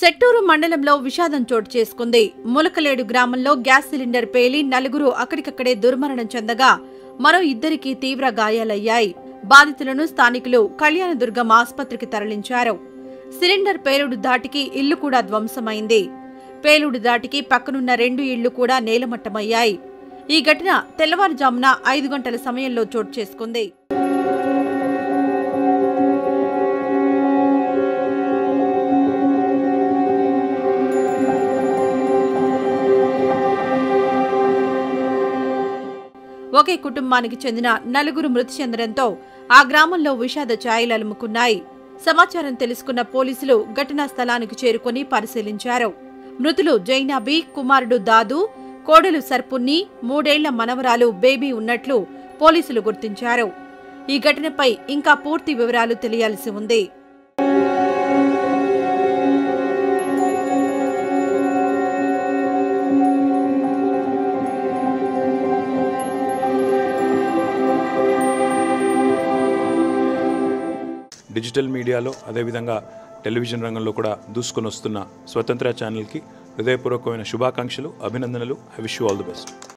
సెట్టూరు మండలంలో విషాదం చోటు చేసుకుంది ములకలేడు గ్రామంలో గ్యాస్ సిలిండర్ పేలి నలుగురు అక్కడికక్కడే దుర్మరణం చెందగా మరో ఇద్దరికి తీవ్ర గాయాలయ్యాయి బాధితులను స్థానికులు కళ్యాణదుర్గం ఆసుపత్రికి తరలించారు సిలిండర్ పేలుడు దాటికి ఇల్లు కూడా ధ్వంసమైంది పేలుడు దాటికి పక్కనున్న రెండు ఇళ్లు కూడా నేలమట్టమయ్యాయి ఈ ఘటన తెల్లవారుజామున ఐదు గంటల సమయంలో చోటు చేసుకుంది ఒకే కుటుంబానికి చెందిన నలుగురు మృతి చెందడంతో ఆ గ్రామంలో విషాద ఛాయలు అలుముకున్నాయి సమాచారం తెలుసుకున్న పోలీసులు ఘటనా స్థలానికి చేరుకుని పరిశీలించారు మృతులు జైనాబీ కుమారుడు దాదు కోడలు సర్పున్ని మూడేళ్ల మనవరాలు బేబీ ఉన్నట్లు పోలీసులు గుర్తించారు ఈ ఘటనపై ఇంకా పూర్తి వివరాలు తెలియాల్సి ఉంది డిజిటల్ మీడియాలో అదేవిధంగా టెలివిజన్ రంగంలో కూడా దూసుకొని వస్తున్న స్వతంత్ర ఛానల్కి హృదయపూర్వకమైన శుభాకాంక్షలు అభినందనలు I wish you all the best